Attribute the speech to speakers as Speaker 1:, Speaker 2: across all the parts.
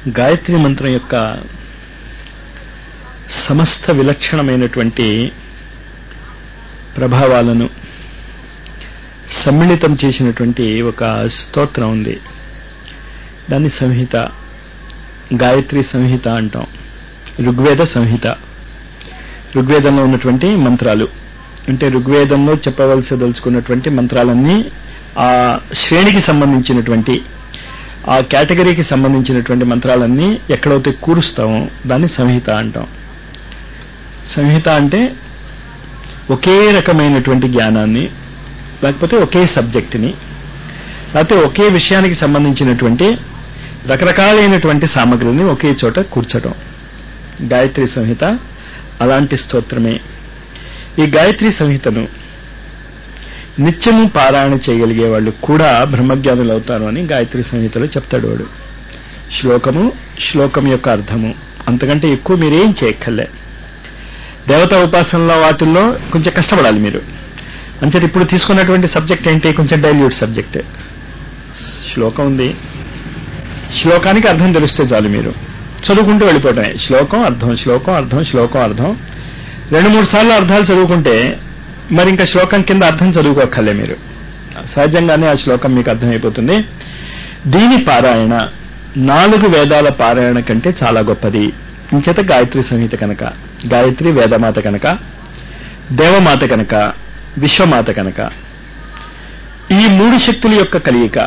Speaker 1: గాయత్రి మంత్రం యొక్క సమస్త విలక్షణమైనటువంటి ప్రభావాలను సమ్మిళితం చేసినటువంటి ఒక స్తోత్రం ఉంది దాన్ని సంహిత గాయత్రి సంహిత అంటాం ఋగ్వేద సంహిత ఋగ్వేదంలో ఉన్నటువంటి మంత్రాలు అంటే ఋగ్వేదంలో చెప్పవలసి దలుచుకున్నటువంటి మంత్రాలన్నీ ఆ శ్రేణికి సంబంధించినటువంటి ఆ కేటగిరీకి సంబంధించినటువంటి మంత్రాలన్నీ ఎక్కడైతే కూరుస్తామో దాన్ని సంహిత అంటాం సంహిత అంటే ఒకే రకమైనటువంటి జ్ఞానాన్ని లేకపోతే ఒకే సబ్జెక్టుని లేకపోతే ఒకే విషయానికి సంబంధించినటువంటి రకరకాలైనటువంటి సామగ్రిని ఒకే చోట కూర్చడం గాయత్రి సంహిత అలాంటి స్తోత్రమే ఈ గాయత్రి సంహితను నిత్యము పారాయణ చేయగలిగే వాళ్ళు కూడా బ్రహ్మజ్ఞానులు అవుతారు అని గాయత్రి సంహితలో చెప్తాడు వాడు శ్లోకము శ్లోకం యొక్క అర్థము అంతకంటే ఎక్కువ మీరేం చేయక్కర్లే దేవతా ఉపాసనలో వాటిల్లో కొంచెం కష్టపడాలి మీరు అంచేది ఇప్పుడు తీసుకున్నటువంటి సబ్జెక్ట్ ఏంటి కొంచెం డైల్యూట్ సబ్జెక్ట్ శ్లోకం ఉంది శ్లోకానికి అర్థం తెలిస్తే చాలు మీరు చదువుకుంటూ వెళ్ళిపోవటమే శ్లోకం అర్థం శ్లోకం అర్థం శ్లోకం అర్థం రెండు మూడు సార్లు అర్థాలు చదువుకుంటే మరి ఇంకా శ్లోకం కింద అర్థం చదువుకోక్కర్లే మీరు సహజంగానే ఆ శ్లోకం మీకు అర్థమైపోతుంది దీని పారాయణ నాలుగు వేదాల పారాయణ కంటే చాలా గొప్పది ఇంచేత గాయత్రి సంహిత కనుక గాయత్రి వేదమాత కనుక దేవమాత కనుక విశ్వమాత కనుక ఈ మూడు శక్తుల యొక్క కలియిక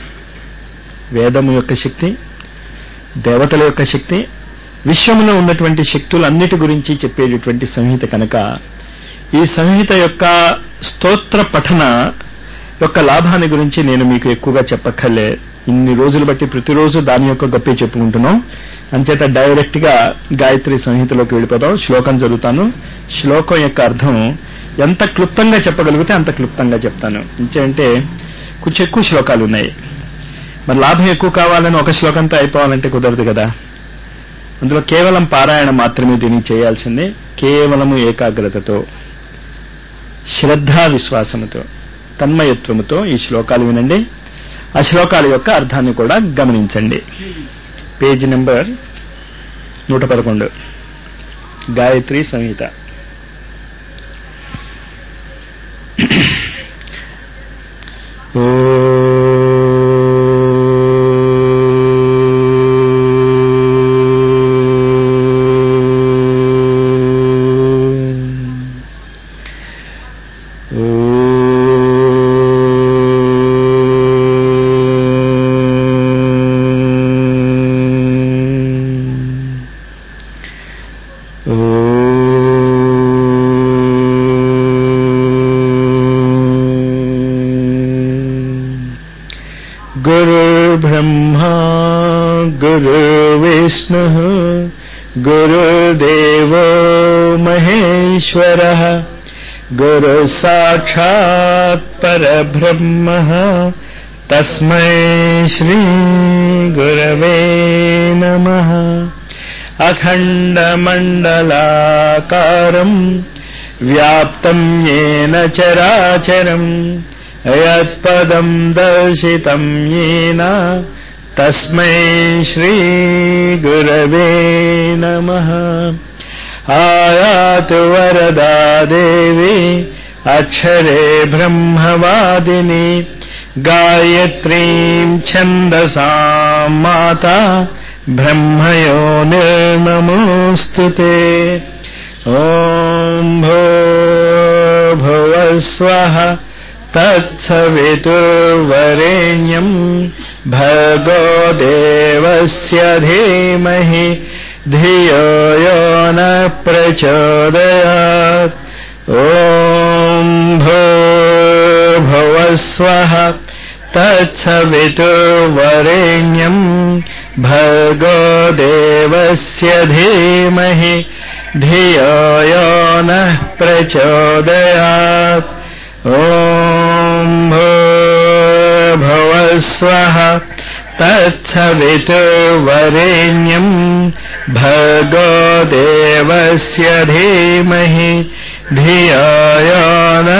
Speaker 1: వేదము యొక్క శక్తి దేవతల యొక్క శక్తి విశ్వములో ఉన్నటువంటి శక్తులన్నిటి గురించి చెప్పేటటువంటి సంహిత కనుక ఈ సంహిత యొక్క స్తోత్ర పఠన యొక్క లాభాన్ని గురించి నేను మీకు ఎక్కువగా చెప్పక్కర్లే ఇన్ని రోజులు బట్టి ప్రతిరోజు దాని యొక్క గొప్పే చెప్పుకుంటున్నాం అంచేత డైరెక్ట్ గా గాయత్రి సంహితలోకి వెళ్ళిపోతాం శ్లోకం చదువుతాను శ్లోకం యొక్క అర్థం ఎంత క్లుప్తంగా చెప్పగలిగితే అంత క్లుప్తంగా చెప్తాను ఇంకేంటే కొంచెం ఎక్కువ శ్లోకాలు ఉన్నాయి మరి లాభం ఎక్కువ కావాలని ఒక శ్లోకంతో అయిపోవాలంటే కుదరదు కదా అందులో కేవలం పారాయణ మాత్రమే దీనికి చేయాల్సిందే కేవలము ఏకాగ్రతతో శ్రద్ధా విశ్వాసముతో తన్మయత్వముతో ఈ శ్లోకాలు వినండి ఆ శ్లోకాల యొక్క అర్థాన్ని కూడా గమనించండి పేజ్ నెంబర్ నూట పదకొండు గాయత్రి సంహిత ఓ गुरुर्ब्रह्मा गुरुर्विष्णुः गुरुदेवो महेश्वरः गुरुसाक्षात् परब्रह्मः तस्मै श्रीगुरवे नमः अखण्डमण्डलाकारम् व्याप्तम् येन चराचरम् यत्पदम् दर्शितम् येन तस्मै श्रीगुरवे नमः आयातु वरदा देवी अक्षरे ब्रह्मवादिनी गायत्रीम् छन्दसाम् माता ब्रह्मयो निर्नमोऽस्तु ते ॐ भो भुवस्वः तत्सवितुर्वरेण्यम् भर्गो देवस्य धीमहि धियो यो न प्रचोदयात् ॐ भो भुवस्वः तत्सवितुर्वरेण्यम् भर्गो देवस्य धीमहि धियो यो नः प्रचोदयात् ॐ भो भुवस्वः तत्सवितुर्वरेण्यम् भर्गो देवस्य धीमहि धियो यो न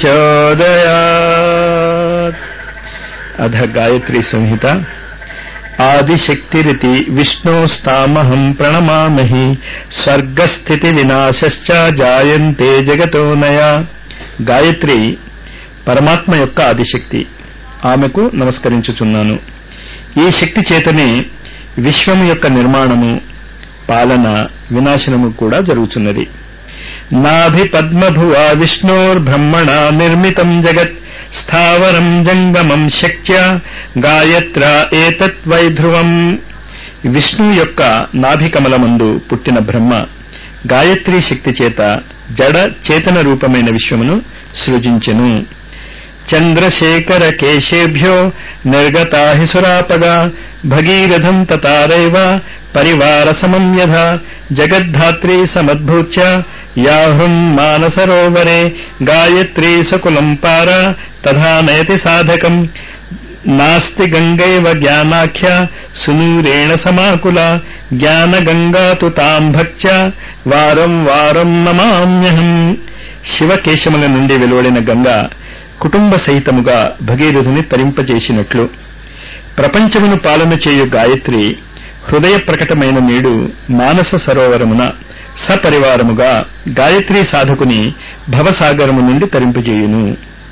Speaker 1: प्रचोदयात् अध गायत्री संहिता ఆదిశక్తిరితి విష్ణోస్తామహం ప్రణమామహి స్వర్గస్థితి వినాశశ్చ జాయంతే జగతో నయా గాయత్రి పరమాత్మ యొక్క ఆదిశక్తి ఆమెకు నమస్కరించుచున్నాను ఈ శక్తి చేతనే విశ్వము యొక్క నిర్మాణము పాలన వినాశనము కూడా జరుగుతున్నది నాభి పద్మభువా విష్ణోర్బ్రహ్మణ నిర్మితం జగత్ స్థావరం జంగమం శక్త్య గాయత్ర ఏతత్ వైధ్రువం విష్ణు యొక్క నాభికమలమందు పుట్టిన బ్రహ్మ గాయత్రీ శక్తి చేత జడ చేతన రూపమైన విశ్వమును సృజించెను చంద్రశేఖర కేశేభ్యో నిర్గతా హి సురాపగా భగీరథం తతారైవ పరివార సమం యథ జగద్ధాత్రీ సమద్భూత్య యాహృం మానసరోవరే గాయత్రీ సకులం పార తథా నయతి సాధకం నాస్తి గంగైవ జ్ఞానాఖ్య సునూరేణ సమాకుల జ్ఞానగంగా తు తాం భక్త్య వారం వారం నమామ్యహం శివకేశముల నుండి వెలువడిన గంగ కుటుంబ సహితముగా భగీరథుని తరింపజేసినట్లు ప్రపంచమును పాలన చేయు గాయత్రి హృదయ ప్రకటమైన నేడు మానస సరోవరమున సపరివారముగా గాయత్రీ సాధకుని భవసాగరము నుండి తరింపజేయును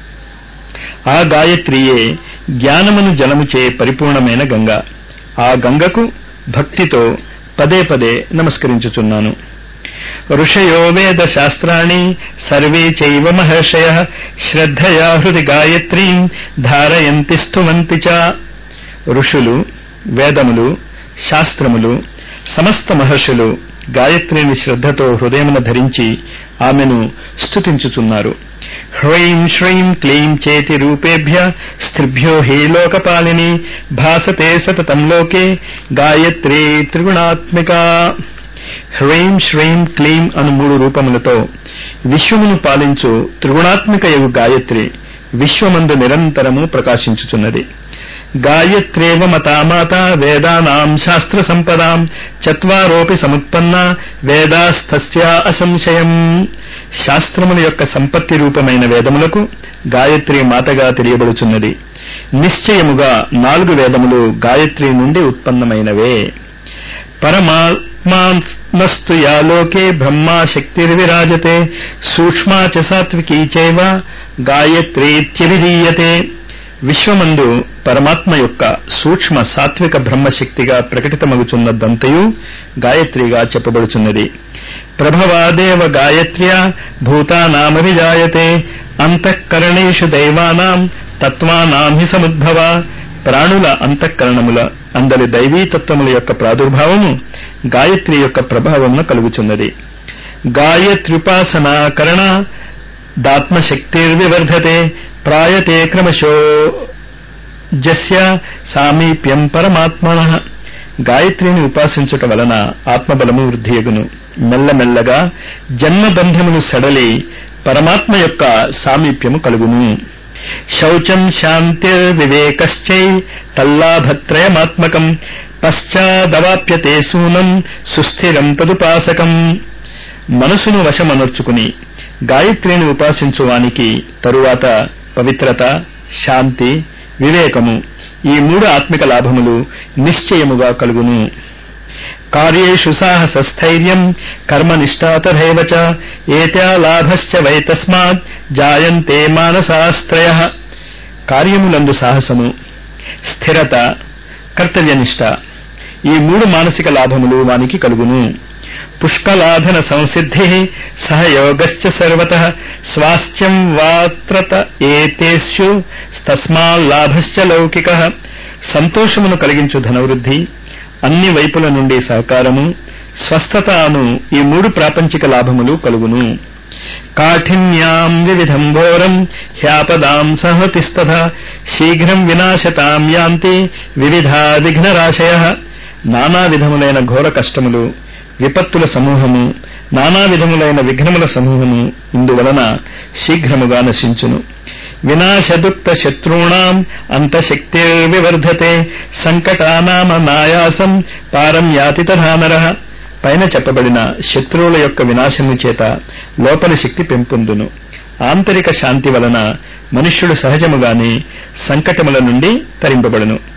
Speaker 1: ఆ గాయత్రియే జ్ఞానమును జలముచే పరిపూర్ణమైన గంగ ఆ గంగకు భక్తితో పదే పదే నమస్కరించుచున్నాను ఋషయో వేద శాస్త్రాణి సర్వే చైవ మహర్షయ శ్రద్ధయా హృది గాయత్రీం ధారయంతి స్తువంతి చ ఋషులు వేదములు శాస్త్రములు సమస్త మహర్షులు గాయత్రిని శ్రద్ధతో హృదయమున ధరించి ఆమెను స్తుతించుచున్నారు హ్రైం శ్రైం క్లీం చేతి రూపేభ్య స్త్రిభ్యో హే లోకపాలిని భాసతే సతతం లోకే గాయత్రీ త్రిగుణాత్మిక హ్రైం శ్రైం క్లీం అను మూడు రూపములతో విశ్వమును పాలించు త్రిగుణాత్మిక యగు గాయత్రి విశ్వమందు నిరంతరము ప్రకాశించుచున్నది గాయత్రేవ మతామాత వేదానాం శాస్త్ర సంపదాం చత్వారోపి సముత్పన్న వేదాస్తస్యా అసంశయం శాస్త్రముల యొక్క సంపత్తి రూపమైన వేదములకు గాయత్రి మాతగా తెలియబడుచున్నది నిశ్చయముగా నాలుగు వేదములు గాయత్రి నుండి ఉత్పన్నమైనవే పరమాత్మానస్తు యాలోకే బ్రహ్మా శక్తిర్విరాజతే సూక్ష్మా చ సాత్వికీ చైవ గాయత్రీత్యభిధీయతే విశ్వమందు పరమాత్మ యొక్క సూక్ష్మ సాత్విక బ్రహ్మశక్తిగా ప్రకటితమగుచున్నదంతయు గాయత్రిగా చెప్పబడుచున్నది ప్రభవాదేవ గాయత్ర్యా భూతానామభిజాయతే అంతఃకరణేషు దైవానాం తత్వానాం హి సముద్భవ ప్రాణుల అంతఃకరణముల అందరి దైవీతత్వముల యొక్క ప్రాదుర్భావము గాయత్రి యొక్క ప్రభావమున కలుగుచున్నది గాయత్ర్యుపాసనాకరణ దాత్మశక్తిర్వివర్ధతే ప్రాయతే క్రమశో జస్య సామీప్యం పరమాత్మన గాయత్రిని ఉపాసించుట వలన ఆత్మబలము వృద్ధియగును మెల్లమెల్లగా జన్మబంధమును సడలి పరమాత్మ యొక్క సామీప్యము కలుగును శౌచం శాంతిర్వివేకశ్చై తల్లాభత్రయమాత్మకం పశ్చాదవాప్యతే సూనం సుస్థిరం తదుపాసకం మనసును వశమనర్చుకుని గాయత్రిని ఉపాసించువానికి తరువాత పవిత్రత శాంతి వివేకము ఈ మూడు ఆత్మిక లాభములు నిశ్చయముగా కలుగును కార్యేషు సాహసస్థైర్యం కర్మనిష్టా తథైవ చ ఏత్యా లాభశ్చ వై తస్మాత్ జాయంతే మానసాస్త్రయ కార్యములందు సాహసము స్థిరత కర్తవ్యనిష్ట ఈ మూడు మానసిక లాభములు వానికి కలుగును పుష్కలాధన సంసిద్ధి సహయోగశ్చ సర్వత స్వాస్థ్యం వాత్రత ఏతేష్యు తస్మాల్లాభశ్చ లౌకిక సంతోషమును కలిగించు ధనవృద్ధి అన్ని వైపుల నుండి సహకారము స్వస్థత అను ఈ మూడు ప్రాపంచిక లాభములు కలుగును కాఠిన్యాం వివిధం ఘోరం హ్యాపదాం సహతిస్తథ శీఘ్రం వినాశతాం యాంతి వివిధా విఘ్నరాశయ నానా విధములైన ఘోర కష్టములు విపత్తుల సమూహము నానా విధములైన విఘ్నముల సమూహము ఇందువలన శీఘ్రముగా నశించును వినాశదుక్త శత్రూణాం అంతశక్తిర్వివర్ధతే సంకటానామ నాయాసం పారం యాతి తధానర పైన చెప్పబడిన శత్రువుల యొక్క వినాశము చేత లోపలి శక్తి పెంపొందును ఆంతరిక శాంతి వలన మనుష్యుడు సహజముగానే సంకటముల నుండి తరింపబడును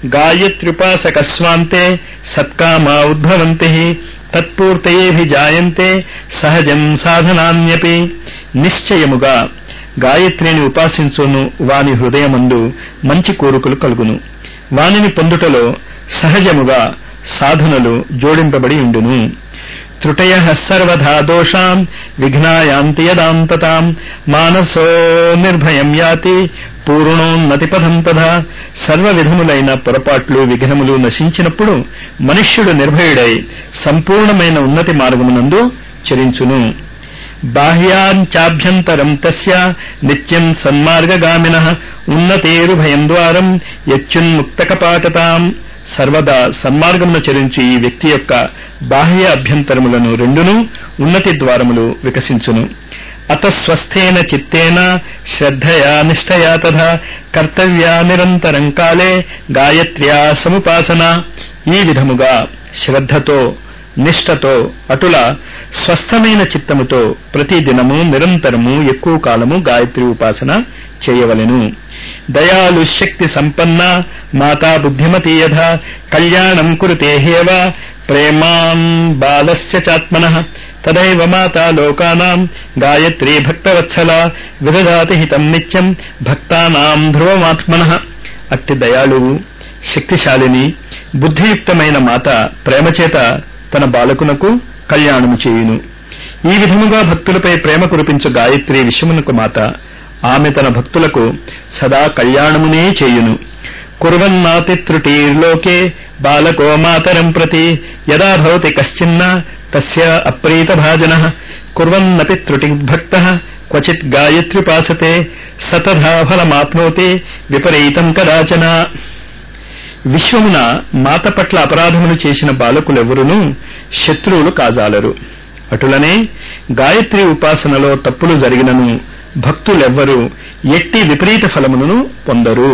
Speaker 1: గాయత్ర్యుపాసక స్వాంతే సత్కామా ఉద్భవంతి తత్పూర్తయేభిజాయంతే సహజం సాధనాన్యపి నిశ్చయముగా గాయత్రిని ఉపాసించును వాని హృదయమందు మంచి కోరికలు కలుగును వానిని పొందుటలో సహజముగా సాధనలు జోడింపబడి ఉండును త్రుటయ సర్వధా దోషాన్ విఘ్నాయాంతి యదాంతతాం మానసో నిర్భయం యాతి పూర్ణోన్నతిపథం పథ సర్వ విధములైన పొరపాట్లు విఘ్నములు నశించినప్పుడు మనుష్యుడు నిర్భయుడై సంపూర్ణమైన ఉన్నతి మార్గమునందు చరించును బాహ్యాంచాభ్యంతరం తస్య నిత్యం సన్మార్గగామిన ఉన్నతేరుభయం ద్వారం యచ్చున్ముక్తకపాటతాం సర్వదా సన్మార్గమును చరించి ఈ వ్యక్తి యొక్క బాహ్య అభ్యంతరములను రెండును ఉన్నతి ద్వారములు వికసించును అత స్వస్థేన చిత్తేన శ్రద్ధయా నిష్టయా తథా కర్తవ్యా నిరంతరం కాలే గాయత్ర్యా సముపాసన ఈ విధముగా శ్రద్ధతో నిష్టతో అటుల స్వస్థమైన చిత్తముతో ప్రతి దినము నిరంతరము ఎక్కువ కాలము గాయత్రి ఉపాసన చేయవలెను దయాలు శక్తి సంపన్న మాతా బుద్ధిమతి యథ కళ్యాణం కురుతే హేవ ప్రేమాన్ బాలస్య చాత్మన తదైవ మాతా లోకానాం గాయత్రీ భక్తవత్సల విదదాతి హితం నిత్యం భక్తానాం ధ్రువమాత్మన అట్టి దయాళువు శక్తిశాలిని బుద్ధియుక్తమైన మాత ప్రేమచేత తన బాలకునకు కళ్యాణము చేయును ఈ విధముగా భక్తులపై ప్రేమ కురిపించు గాయత్రి విశ్వమునకు మాత ఆమె తన భక్తులకు సదా కళ్యాణమునే చేయును కుర్వన్నాతి త్రుటీర్లోకే బాలకో మాతరం ప్రతి యదా భవతి కశ్చిన్న తస్య అప్రీత భాజన కుర్వన్నపి త్రుటిభక్త క్వచిత్ గాయత్ర్యుపాసతే సతధా ఫలమాప్నోతి విపరీతం కదాచన విశ్వమున మాత పట్ల అపరాధములు చేసిన బాలకులెవరునూ శత్రువులు కాజాలరు అటులనే గాయత్రి ఉపాసనలో తప్పులు జరిగినను భక్తులెవ్వరూ ఎట్టి విపరీత ఫలములను పొందరు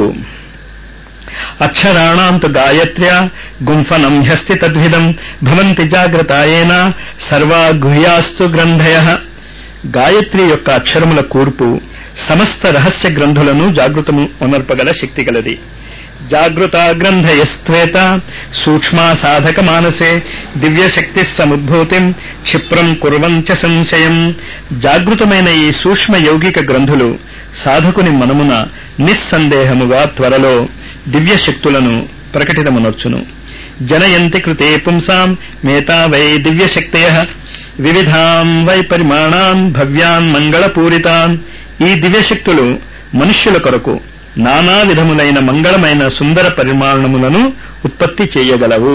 Speaker 1: అక్షరాణాంతు గాయత్ర్యా గుంఫనం హ్యస్తి తద్విధం భవంతి జాగ్రత్తాయేన సర్వా గుహ్యాస్తు గ్రంథయ గాయత్రి యొక్క అక్షరముల కూర్పు సమస్త రహస్య గ్రంథులను జాగృతము ఉనర్పగల శక్తి గలది జాగృత గ్రంథయస్త్వేత సూక్ష్మా సాధక మానసే దివ్యశక్తి సముద్భూతిం క్షిప్రం కుర్వంచ సంశయం జాగృతమైన ఈ సూక్ష్మ యౌగిక గ్రంథులు సాధకుని మనమున నిస్సందేహముగా త్వరలో దివ్య శక్తులను ప్రకటితమునొచ్చును జనయంతి కృతే పుంసాం మేతా వై దివ్యశక్తయ వివిధాం వై పరిమాణాన్ భవ్యాన్ మంగళపూరితాన్ ఈ దివ్యశక్తులు మనుష్యుల కొరకు నానా విధములైన మంగళమైన సుందర పరిమాణములను ఉత్పత్తి చేయగలవు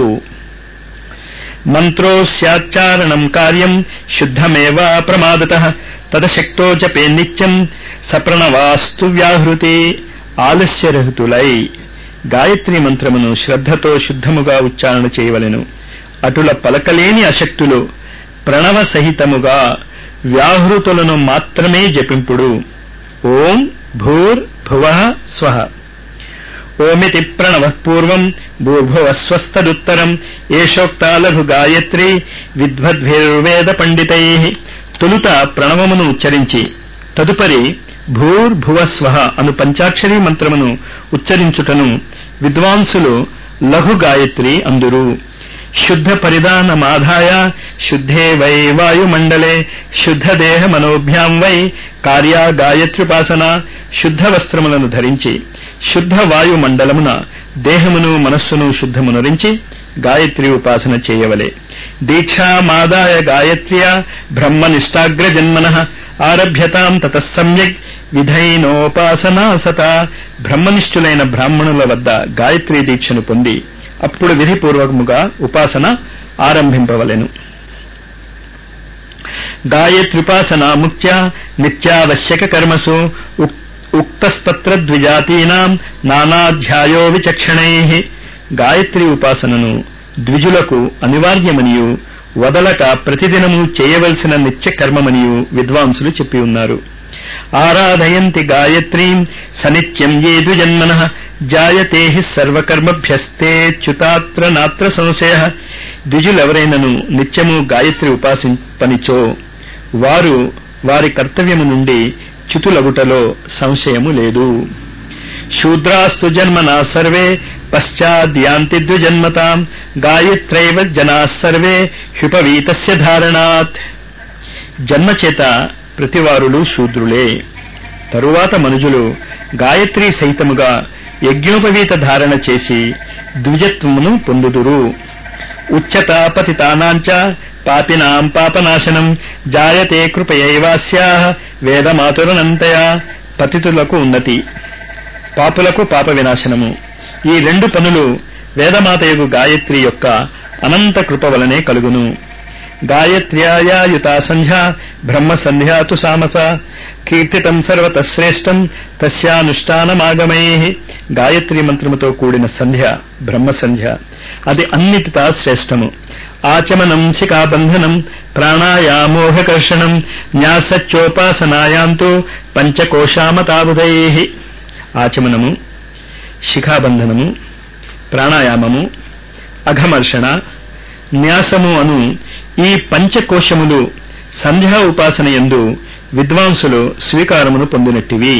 Speaker 1: మంత్రోస్యాచారణం కార్యం శుద్ధమేవ ప్రమాదత తదశక్తో జపే నిత్యం సప్రణవాస్తు వ్యాహృతి ఆలస్యరహితులై గాయత్రి మంత్రమును శ్రద్ధతో శుద్ధముగా ఉచ్చారణ చేయవలెను అటుల పలకలేని అశక్తులు ప్రణవ సహితముగా వ్యాహృతులను మాత్రమే జపింపుడు ఓం భూర్ భువ స్వః ఓమితి ప్రణవ పూర్వం భూర్భువస్వస్తదుత్తరం ఏషోక్తా లఘు గాయత్రి విద్వద్భిర్వేద పండితై తొలుత ప్రణవమును ఉచ్చరించి తదుపరి భూర్భువస్వ అను పంచాక్షరీ మంత్రమును ఉచ్చరించుటను విద్వాంసులు లఘు గాయత్రి అందురు శుద్ధ పరిధానమాధాయ శుద్ధే వై వాయుమండలే శుద్ధ దేహ మనోభ్యాం వై కార్యా గాయత్ర్యుపాసన శుద్ధ వస్త్రములను ధరించి శుద్ధ వాయుమండలమున దేహమును మనస్సును శుద్ధమునరించి గాయత్రి ఉపాసన చేయవలే దీక్షామాదాయ గాయత్ర్యా బ్రహ్మనిష్టాగ్రజన్మన ఆరభ్యతాం తతసమ్యక్ విధైనోపాసనా సత బ్రహ్మనిష్ఠులైన బ్రాహ్మణుల వద్ద గాయత్రీ దీక్షను పొంది అప్పుడు విధిపూర్వకముగా ఉపాసన ఆరంభింపవలెను గాయత్ర్యుపాసన ముఖ్య నిత్యావశ్యక కర్మసు ఉక్తస్తత్ర ద్విజాతీనాం నానాధ్యాయో విచక్షణై గాయత్రి ఉపాసనను ద్విజులకు అనివార్యమనియు వదలక ప్రతిదినము చేయవలసిన నిత్య కర్మమనియు విద్వాంసులు చెప్పి ఉన్నారు ఆరాధయంతి గాయత్రీం సనిత్యం ఏ ద్విజన్మన జాయతే సర్వకర్మభ్యస్తేచ్యుతాత్ర నాత్ర సంశయ ద్విజులెవరైనను నిత్యము గాయత్రి ఉపాసింపనిచో వారు వారి కర్తవ్యము నుండి చ్యుతులగుటలో సంశయము లేదు శూద్రాస్తు జన్మనా సర్వే పశ్చాద్యాంతి ద్విజన్మతాం గాయత్రైవ జనా సర్వే హ్యుపవీతస్య ధారణాత్ జన్మచేత ప్రతివారులు శూద్రులే తరువాత మనుజులు గాయత్రీ సహితముగా యజ్ఞోపవీత ధారణ చేసి ద్విజత్వమును పొందుదురు ఉచ్యత పతితానాంచ పాపినాం పాపనాశనం జాయతే కృపయైవాస్యా వేదమాతురనంతయా పతితులకు ఉన్నతి పాపులకు పాప వినాశనము ఈ రెండు పనులు వేదమాతయగు గాయత్రి యొక్క అనంత కృప వలనే కలుగును గాయత్ర్యాయుతా సంధ్యా బ్రహ్మ సంధ్యా తు సామస కీర్తితం సర్వత శ్రేష్టం తస్యానుష్ఠానమాగమై గాయత్రి మంత్రముతో కూడిన సంధ్య బ్రహ్మ సంధ్య అది అన్నిటితా శ్రేష్టము ఆచమనం శిఖాబంధనం ప్రాణాయామోహకర్షణం న్యాసచ్చోపాసనాయాంతు పంచకోశామతాబుధై ఆచమనము శిఖాబంధనము ప్రాణాయామము అఘమర్షణ న్యాసము అను ఈ పంచకోశములు సంధ్యా ఉపాసన ఎందు విద్వాంసులు స్వీకారమును పొందినట్టివి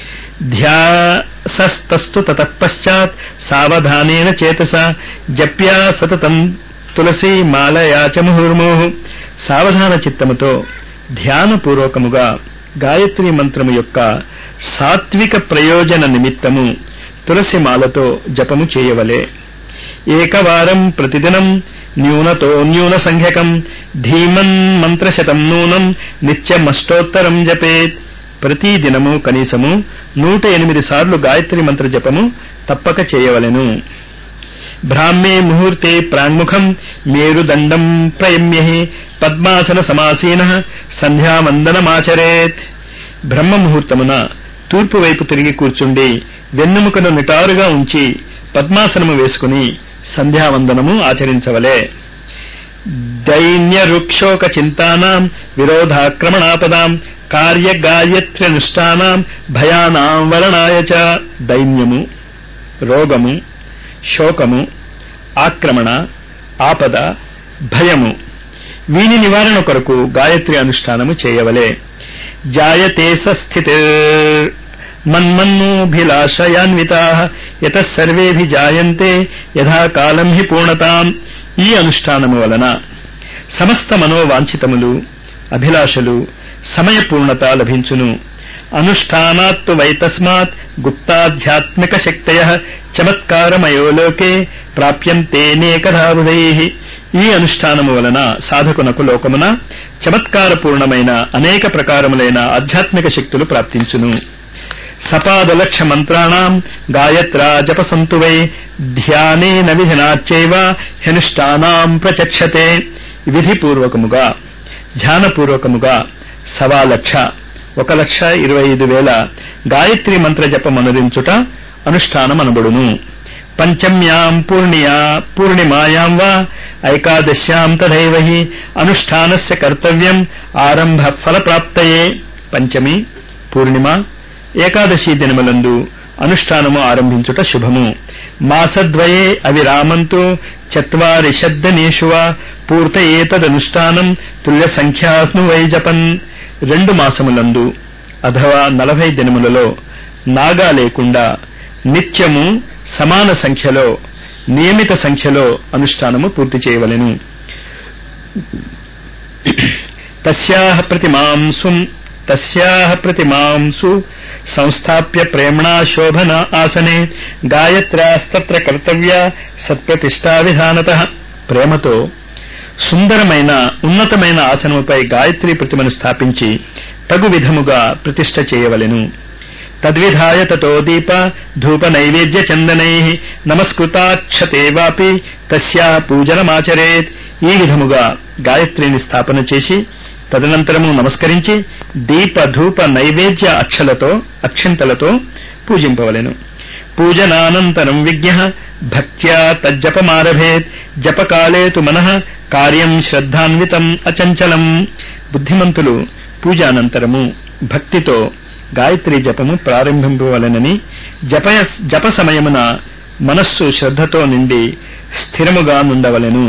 Speaker 1: ధ్యాసస్తస్తు తతఃపశ్చాత్ సావధానేన చేతస జప్యా సతతం తులసి మాలయాచ ముహుర్ముహు సావధాన చిత్తముతో ధ్యానపూర్వకముగా గాయత్రి మంత్రము యొక్క సాత్విక ప్రయోజన నిమిత్తము తులసి మాలతో జపము చేయవలే ఏకవారం ప్రతిదినం న్యూనతో న్యూన సంఖ్యకం ధీమన్ మంత్రశతం నూనం నిత్యమష్టోత్తరం జపేత్ ప్రతి దినము కనీసము నూట ఎనిమిది సార్లు గాయత్రి మంత్ర జపము తప్పక చేయవలెను బ్రాహ్మే ముహూర్తే ప్రాంగ్ముఖం మేరుదండం ప్రయమ్య పద్మాసన సమాసీన సంధ్యావందనమాచరేత్ బ్రహ్మ ముహూర్తమున తూర్పు వైపు తిరిగి కూర్చుండి వెన్నెముకను నిటారుగా ఉంచి పద్మాసనము వేసుకుని సంధ్యావందనము ఆచరించవలే దైన్య రుక్షోక చింతానాం విరోధాక్రమణాపదాం కార్యగాయత్ర్యనుష్ఠానాం భయానాం వరణాయ చ దైన్యము రోగము శోకము ఆక్రమణ ఆపద భయము వీని నివారణ కొరకు గాయత్రి అనుష్ఠానము చేయవలే జాయతే సస్థితి మన్మన్నోభిలాషయాన్వితా యత సర్వేభి జాయంతే యథాకాలం హి పూర్ణతాం ఈ అనుష్ఠానము వలన సమస్త మనోవాంఛితములు అభిలాషలు సమయపూర్ణత లభించును అనుష్ఠానాత్తు వైతస్మాత్ గుప్తాధ్యాత్మిక శక్తయ చమత్కారమయో లోకే ప్రాప్యంతేనేకధాబుధై ఈ అనుష్ఠానము వలన సాధకునకు లోకమున చమత్కారపూర్ణమైన అనేక ప్రకారములైన ఆధ్యాత్మిక శక్తులు ప్రాప్తించును సపాదలక్ష మంత్రాణం గాయత్రా జపసంతు వై ధ్యానేన విధినాచ్చైవ హ్యనుష్ఠానాం ప్రచక్షతే విధిపూర్వకముగా ధ్యానపూర్వకముగా సవా లక్ష ఒక లక్ష ఇరవై ఐదు వేల గాయత్రి మంత్ర జపమనురించుట అనుష్ఠానమనబడును పంచమ్యాం పూర్ణియా పూర్ణిమాయాం వా ఐకాదశ్యాం తథైవ హి అనుష్ఠానస్య కర్తవ్యం ఆరంభ ఫలప్రాప్తయే పంచమి పూర్ణిమ ఏకాదశి దినములందు అనుష్ఠానము ఆరంభించుట శుభము మాసద్వయే అవిరామంతో చత్వారి శబ్దనేషు పూర్తయేతదనుష్ఠానం తుల్య సంఖ్యాను వైజపన్ రెండు మాసములందు అథవా నలభై దినములలో నాగా లేకుండా నిత్యము సమాన సంఖ్యలో నియమిత సంఖ్యలో అనుష్ఠానము పూర్తి చేయవలెను తస్యాహ ప్రతిమాంసుం తస్యాహ ప్రతిమాంసు సంస్థాప్య ప్రేమణా శోభన ఆసనే గాయత్ర్యాస్తత్ర కర్తవ్య సత్ప్రతిష్టా విధానత ప్రేమతో సుందరమైన ఉన్నతమైన ఆసనముపై గాయత్రి ప్రతిమను స్థాపించి తగు విధముగా ప్రతిష్ట చేయవలెను తద్విధాయ తతో దీప ధూప నైవేద్య చందనై నమస్కృతాక్షతే వాపి తస్యా పూజనమాచరేత్ ఈ విధముగా గాయత్రిని స్థాపన చేసి తదనంతరము నమస్కరించి దీప ధూప నైవేద్య అక్షలతో అక్షింతలతో పూజింపవలెను పూజనానంతరం విజ్ఞ భక్త్యా తజ్జపమారభేత్ జపకాలే తు మనః కార్యం శ్రద్ధాన్వితం అచంచలం బుద్ధిమంతులు పూజానంతరము భక్తితో గాయత్రి జపము ప్రారంభింపవలెనని జప జప సమయమున మనస్సు శ్రద్ధతో నిండి స్థిరముగా నుండవలెను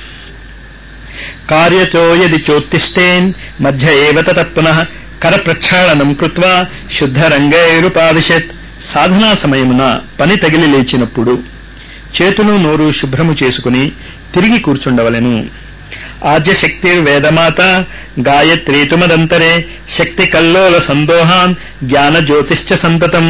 Speaker 1: కార్యతో యది చోత్తిష్టేన్ మధ్య ఏవ తత పునః కర ప్రక్షాళనం కృత్వా శుద్ధరంగైరుపావిశత్ సాధనా సమయమున పని తగిలి లేచినప్పుడు చేతులు నోరు శుభ్రము చేసుకుని తిరిగి కూర్చుండవలెను ఆద్యశక్తి వేదమాత గాయత్రీతుమదంతరే శక్తి కల్లోల సందోహాన్ జ్ఞాన జ్యోతిశ్చ సంతతం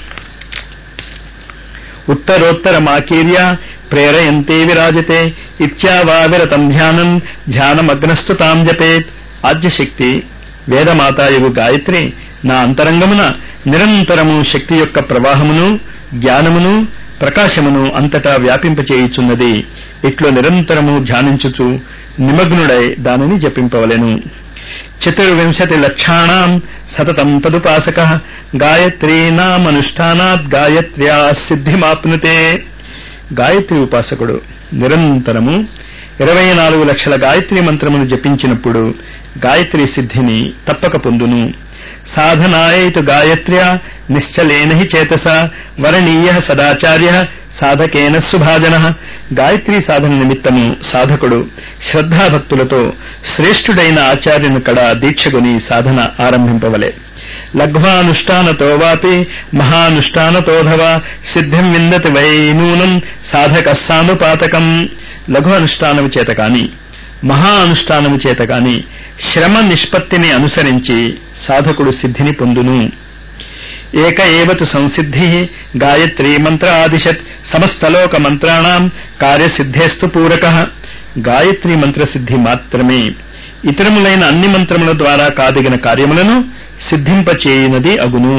Speaker 1: ఉత్తరోత్తరమాకీర్య ప్రేరయంతే విరాజతే ఇత్యావావిరతం ధ్యానం ధ్యానమగ్నస్తు తాం జపేత్ ఆద్యశక్తి వేదమాతాయగు గాయత్రి నా అంతరంగమున నిరంతరము శక్తి యొక్క ప్రవాహమును జ్ఞానమును ప్రకాశమును అంతటా వ్యాపింపచేయుచున్నది ఇట్లు నిరంతరము ధ్యానించుచు నిమగ్నుడై దానిని జపింపవలెను చతుర్వింశతి లక్షాణం సతతం తదుపాసక గాయత్రీనామనుష్ఠానాత్ గాయత్ర్యా సిద్ధిమాప్నుతే గాయత్రి ఉపాసకుడు నిరంతరము ఇరవై నాలుగు లక్షల గాయత్రి మంత్రమును జపించినప్పుడు గాయత్రి సిద్ధిని తప్పక పొందును సాధనాయైతు గాయత్ర్యా నిశ్చలేన హి చేతస వరణీయ సదాచార్య సాధకేన సుభాజన గాయత్రీ సాధన నిమిత్తము సాధకుడు శ్రద్ధాభక్తులతో శ్రేష్ఠుడైన ఆచార్యుని కడ దీక్షగుని సాధన ఆరంభింపవలే లఘ్వానుష్ఠానతో వాపి మహానుష్ఠానతోధవ సిద్ధిం విందతి వై నూనం సాధక సానుపాతకం లఘు అనుష్ఠానము చేత కాని మహా అనుష్ఠానము చేత కాని శ్రమ నిష్పత్తిని అనుసరించి సాధకుడు సిద్ధిని పొందును ఏక ఏవతు సంసిద్ధి గాయత్రీ మంత్ర ఆదిశత్ సమస్తలోక మంత్రాణం కార్యసిద్ధేస్తు పూరక గాయత్రీ మంత్రసిద్ధి మాత్రమే ఇతరములైన అన్ని మంత్రముల ద్వారా కాదిగిన కార్యములను సిద్ధింపచేయునది అగును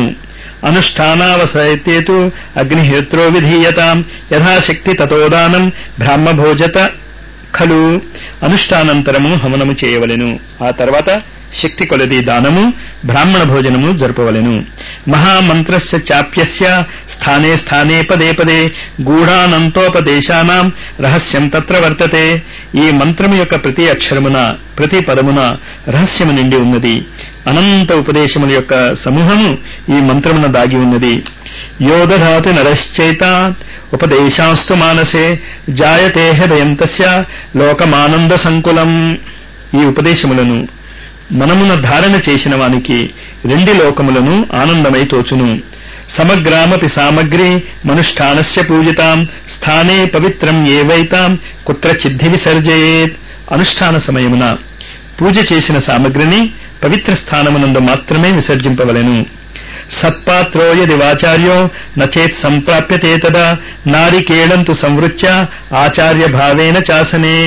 Speaker 1: అనుష్ఠానావసైతేతు అగ్నిహోత్రో విధీయతాం యథాశక్తి తతోదానం బ్రాహ్మభోజత ఖలు అనుష్ఠానంతరము హవనము చేయవలెను ఆ తర్వాత శక్తి కొలది దానము బ్రాహ్మణ భోజనము జరపవలెను మహామంత్రస్య చాప్యస్య స్థానే స్థానే పదే పదే గూఢానంతోపదేశానాం రహస్యం తత్ర వర్తతే ఈ మంత్రము యొక్క ప్రతి అక్షరమున ప్రతి పదమున రహస్యము నిండి ఉన్నది అనంత ఉపదేశముల యొక్క సమూహము ఈ మంత్రమున దాగి ఉన్నది యోదధాతి నరశ్చైత ఉపదేశాస్తు మానసే జాయతే హృదయం తస్య లోకమానంద సంకులం ఈ ఉపదేశములను మనమున ధారణ చేసిన వానికి రెండు లోకములను ఆనందమై తోచును సమగ్రామపి సామగ్రి మనుష్ఠానస్య పూజితాం స్థానే పవిత్రం ఏవైతాం కుత్రచిద్ధి విసర్జయేత్ అనుష్ఠాన సమయమున పూజ చేసిన సామగ్రిని పవిత్ర స్థానమునందు మాత్రమే విసర్జింపవలెను సత్పాత్రో యది వాచార్యో నచేత్ సంప్రాప్యతే తదా నారికేళంతు సంవృత్య ఆచార్య భావేన చాసనే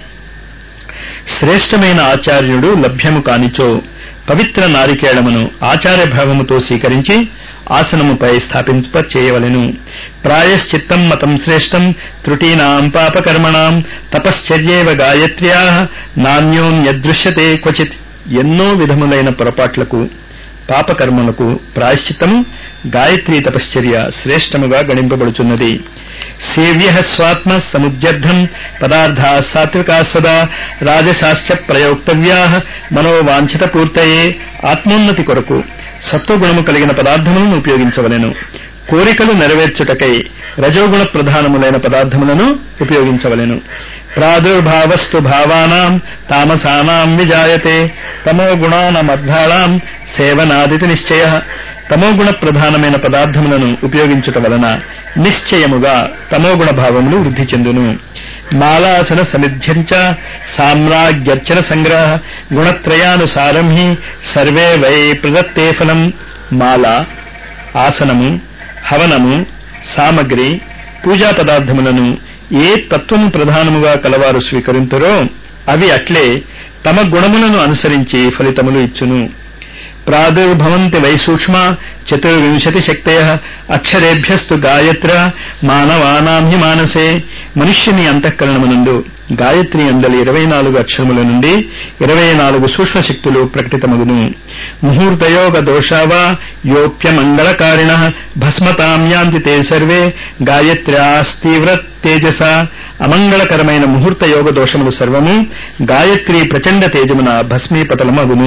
Speaker 1: శ్రేష్టమైన ఆచార్యుడు లభ్యము కానిచో పవిత్ర నారికేళమును ఆచార్య భావముతో స్వీకరించి ఆసనముపై స్థాపింప చేయవలెను ప్రాయశ్చిత్తం మతం శ్రేష్టం త్రుటీనాం పాపకర్మణాం తపశ్చర్యేవ గాయత్ర్యా నాణ్యోన్యదృశ్యతే క్వచిత్ ఎన్నో విధములైన పొరపాట్లకు పాపకర్మలకు ప్రాయశ్చిత్తము గాయత్రీ తపశ్చర్య శ్రేష్టముగా గణింపబడుచున్నది సేవ్య స్వాత్మ సముద్యర్థం పదార్థా సాత్వికా సదా రాజశాశ్చ ప్రయోక్తవ్యా మనోవాంఛిత పూర్తయే ఆత్మోన్నతి కొరకు సత్వగుణము కలిగిన పదార్థములను ఉపయోగించవలెను కోరికలు నెరవేర్చుటకై రజోగుణ ప్రధానములైన పదార్థములను ఉపయోగించవలెను ప్రాదుర్భావస్తు భావానాం తామసానాం విజాయతే తమో గుణానమర్ధాళాం సేవనాదితి నిశ్చయ తమోగుణ ప్రధానమైన పదార్థములను ఉపయోగించుట వలన నిశ్చయముగా తమోగుణ భావములు వృద్ధి చెందును మాలాసన సమిధ్యంచ సామ్రాజ్యర్చన సంగ్రహ గుణత్రయానుసారం హి సర్వే వై ప్రదత్తే ఫలం మాల ఆసనము హవనము సామగ్రి పూజా పదార్థములను ఏ తత్వము ప్రధానముగా కలవారు స్వీకరింతురో అవి అట్లే తమ గుణములను అనుసరించి ఫలితములు ఇచ్చును ప్రాదుర్భవంతి వై సూక్ష్మ చతుర్వింశతి శక్తయ అక్షరేభ్యస్తు గాయత్ర మానవానాం హి మానసే మనుష్యుని అంతఃకరణమునందు గాయత్రి అందలి ఇరవై నాలుగు అక్షరముల నుండి ఇరవై నాలుగు సూక్ష్మ శక్తులు ప్రకటితమగును ముహూర్తయోగ దోషావా యోప్యమంగళకారిణ భస్మతాం యాంతి తే సర్వే గాయత్ర్యాస్తీవ్ర తేజస అమంగళకరమైన ముహూర్త యోగ దోషములు సర్వము గాయత్రి ప్రచండ తేజమున భస్మీపటలమగును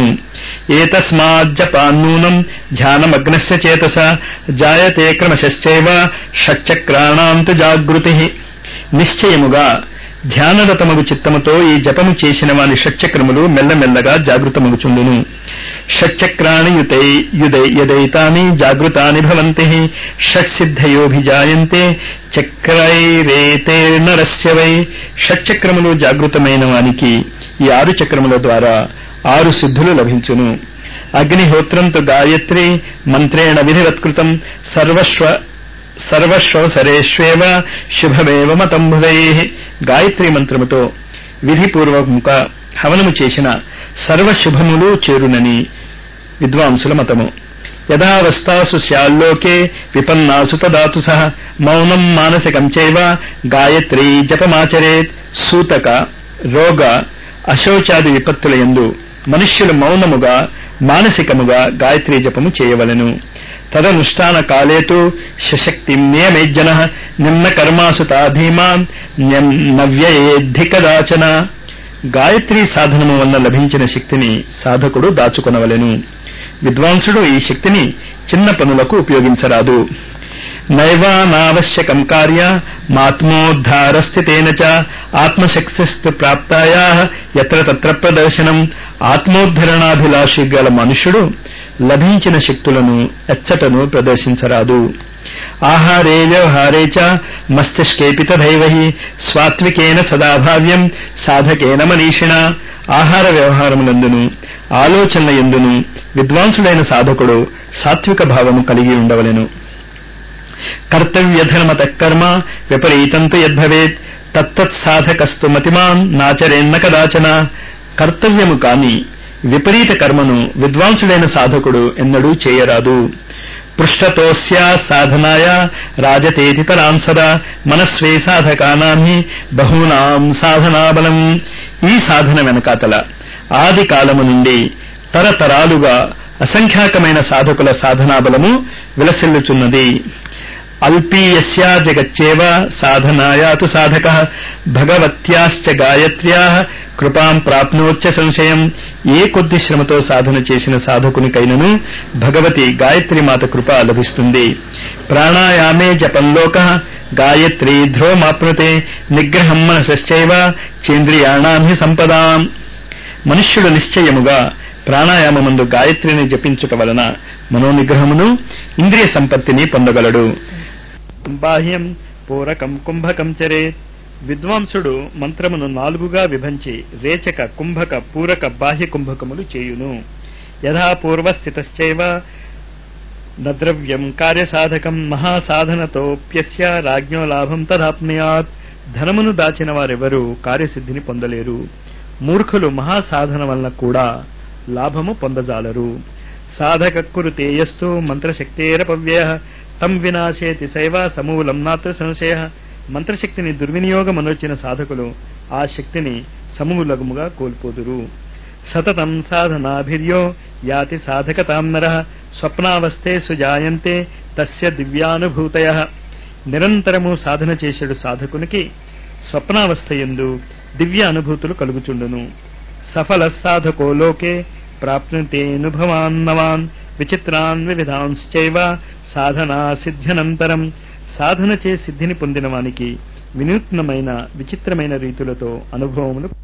Speaker 1: ఏతస్మాజ్జపాన్నూనం ధ్యానమగ్నస్య చేతస జాయతే క్రమశ్చైవ షట్చక్రాణాంతు జాగృతి నిశ్చయముగా ధ్యానరతమగు చిత్తముతో ఈ జపము చేసిన వాని షట్చక్రములు మెల్లమెల్లగా జాగృతమగుచుండును షట్చక్రాణి యుతై యుదై యదైతాని జాగృతాని భవంతి షట్సిద్ధయోభిజాయంతే చక్రైరేతే నరస్య వై షట్చక్రములు జాగృతమైన వానికి ఈ ఆరు చక్రముల ద్వారా ఆరు సిద్ధులు లభించును అగ్నిహోత్రంతు గాయత్రి మంత్రేణ విధివత్కృతం సర్వస్వ సర్వశ్వసరేష్వేవ శుభమేవ మతం భువై గాయత్రి మంత్రముతో విధిపూర్వముగా హవనము చేసిన సర్వశుభములు చేరునని విద్వాంసుల మతము యథావస్థాసు స్యాల్లోకే విపన్నాసు తదాతు సహ మౌనం మానసికం చైవ గాయత్రీ జపమాచరేత్ సూతక రోగ అశోచాది విపత్తుల యందు మనుష్యులు మౌనముగా మానసికముగా గాయత్రీ జపము చేయవలెను తదనుష్ఠాన కాలేతు శశక్తి నియమేజ్జన నిమ్న కర్మాసు తాధీమాన్ నవ్యయేద్ధి కదాచన గాయత్రీ సాధనము వల్ల లభించిన శక్తిని సాధకుడు దాచుకొనవలెను విద్వాంసుడు ఈ శక్తిని చిన్న పనులకు ఉపయోగించరాదు నైవానావశ్యకం కార్య మాత్మోద్ధారస్థితేన చ ఆత్మశక్తిస్తు ప్రాప్తాయా ఎత్ర తత్ర ప్రదర్శనం ఆత్మోద్ధరణాభిలాషి గల మనుష్యుడు లభించిన శక్తులను ఎచ్చటను ప్రదర్శించరాదు ఆహారే వ్యవహారే చ మస్తిష్కేపి తథైవ స్వాత్వికేన సదాభావ్యం సాధకేన మనీషిణ ఆహార వ్యవహారములందును ఆలోచనల ఎందును విద్వాంసుడైన సాధకుడు సాత్విక భావము కలిగి ఉండవలెను కర్తవ్యధర్మత కర్మ విపరీతంతు యద్భవేత్ తత్తత్ సాధకస్తు మతిమాన్ నాచరేన్న కదాచన కర్తవ్యము కాని విపరీత కర్మను విద్వాంసుడైన సాధకుడు ఎన్నడూ చేయరాదు పృష్ఠతోస్యా సాధనాయ రాజతేతి తరాం సదా మనస్వే సాధకానామి బహూనాం సాధనాబలం ఈ సాధన వెనకాతల ఆది కాలము నుండి తరతరాలుగా అసంఖ్యాకమైన సాధకుల సాధనాబలము విలసిల్లుచున్నది అల్పీయస్యా జగచ్చేవ సాధనాయాతు సాధక భగవత్యాశ్చ గాయత్ర్యా కృపాం ప్రాప్నోచ్చ సంశయం ఏ కొద్ది శ్రమతో సాధన చేసిన సాధకునికైనను భగవతి గాయత్రి మాత కృప లభిస్తుంది ప్రాణాయామే జపంలోక గాయత్రీ ధ్రువమాప్నుతే నిగ్రహం మనసశ్చైవ చేంద్రియాణాం హి సంపదాం మనుష్యుడు నిశ్చయముగా ప్రాణాయామమందు గాయత్రిని జపించుట వలన మనోనిగ్రహమును ఇంద్రియ సంపత్తిని పొందగలడు బాహ్యం పూరకం కుంభకం చరే విద్వాంసుడు మంత్రమును నాలుగుగా విభంచి రేచక కుంభక పూరక బాహ్య కుంభకములు చేయును యథా పూర్వస్థితశ్చైవ నద్రవ్యం కార్యసాధకం మహాసాధనతోప్యస్య రాజ్ఞో లాభం తదాప్నుయాత్ ధనమును దాచిన వారెవరూ కార్యసిద్ధిని పొందలేరు మూర్ఖులు మహాసాధన వలన కూడా లాభము పొందజాలరు సాధక కురుతేయస్తు మంత్రశక్తేరపవ్యయ తం వినాశేతి శైవ సమూలం నాత్ర సంశయ మంత్రశక్తిని దుర్వినియోగమనొచ్చిన సాధకులు ఆ శక్తిని సమూలముగా కోల్పోదురు సతతం సాధనాభిర్యో యాతి సాధకతాం నర స్వప్నావస్థే సుజాయంతే తస్య దివ్యానుభూతయ నిరంతరము సాధన చేసేడు సాధకునికి స్వప్నావస్థ ఎందు దివ్య అనుభూతులు కలుగుచుండును సఫల సాధకో లోకే ప్రాప్నుతేనుభవాన్నవాన్ విచిత్రాన్ వివిధాంశ్చైవ సాధనా సిద్ధ్యనంతరం సాధన చే సిద్ధిని పొందిన వానికి వినూత్నమైన విచిత్రమైన రీతులతో అనుభవములు